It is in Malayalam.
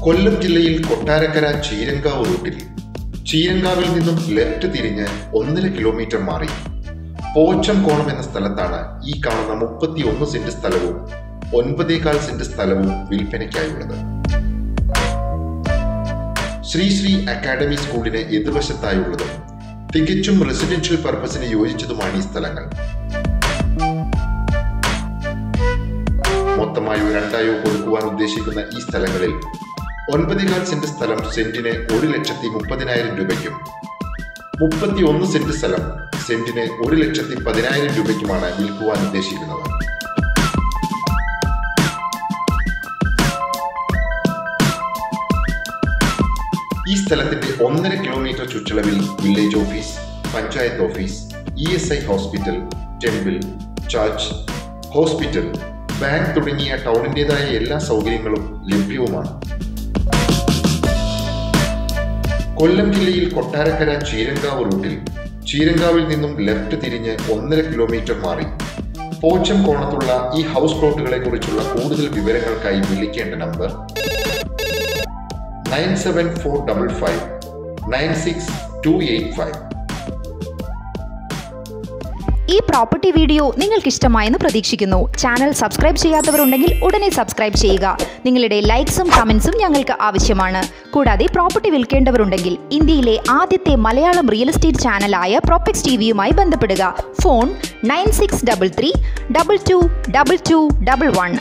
കൊല്ലം ജില്ലയിൽ കൊട്ടാരക്കര ചീരങ്കാവ് റൂട്ടിൽ ചീരങ്കാവിൽ നിന്നും ലെഫ്റ്റ് തിരിഞ്ഞ് ഒന്നര കിലോമീറ്റർ മാറി പോച്ചം കോണം എന്ന സ്ഥലത്താണ് ഈ കാണുന്ന മുപ്പത്തി ഒന്ന് സെന്റ് സ്ഥലവും ഒൻപതേകാൽ സെന്റ് സ്ഥലവും വിൽപ്പനയ്ക്കായുള്ളത് ശ്രീ ശ്രീ അക്കാഡമി സ്കൂളിന് എതിർവശത്തായുള്ളതും തികച്ചും റെസിഡൻഷ്യൽ പർപ്പസിന് യോജിച്ചതുമാണ് ഈ സ്ഥലങ്ങൾ മൊത്തമായോ രണ്ടായോ കൊടുക്കുവാൻ ഉദ്ദേശിക്കുന്ന ഈ സ്ഥലങ്ങളിൽ ഒൻപതേകാൽ സെന്റ് സ്ഥലം സെന്റിന് ഒരു ലക്ഷത്തി മുപ്പതിനായിരം രൂപയ്ക്കും മുപ്പത്തി ഒന്ന് സെന്റ് സ്ഥലം സെന്റിന് ഒരു ലക്ഷത്തി പതിനായിരം രൂപയ്ക്കുമാണ് വിൽക്കുവാൻ ഉദ്ദേശിക്കുന്നത് ഈ സ്ഥലത്തിന്റെ ഒന്നര കിലോമീറ്റർ ചുറ്റളവിൽ village office panchayat office E S I hospital temple church hospital bank തുടങ്ങിയ ടൗണിൻ്റെതായ എല്ലാ സൗകര്യങ്ങളും ലഭ്യവുമാണ് കൊല്ലം ജില്ലയിൽ കൊട്ടാരക്കര ചീരങ്കാവ് റൂട്ടിൽ ചീരങ്കാവിൽ നിന്നും ലെഫ്റ്റ് തിരിഞ്ഞ് ഒന്നര കിലോമീറ്റർ മാറി പോച്ചം കോണത്തുള്ള ഈ ഹൗസ് പ്ലോട്ടുകളെ കുറിച്ചുള്ള കൂടുതൽ വിവരങ്ങൾക്കായി വിളിക്കേണ്ട number nine seven four double five nine six two eight five ഈ പ്രോപ്പർട്ടി വീഡിയോ നിങ്ങൾക്ക് ഇഷ്ടമായെന്ന് പ്രതീക്ഷിക്കുന്നു ചാനൽ സബ്സ്ക്രൈബ് ചെയ്യാത്തവരുണ്ടെങ്കിൽ ഉടനെ സബ്സ്ക്രൈബ് ചെയ്യുക നിങ്ങളുടെ ലൈക്സും കമൻസും ഞങ്ങൾക്ക് ആവശ്യമാണ് കൂടാതെ പ്രോപ്പർട്ടി വിൽക്കേണ്ടവരുണ്ടെങ്കിൽ ഇന്ത്യയിലെ ആദ്യത്തെ മലയാളം റിയൽ എസ്റ്റേറ്റ് ചാനലായ പ്രോപ്പക്സ് ടി വിയുമായി ബന്ധപ്പെടുക phone nine six double three double two double two double one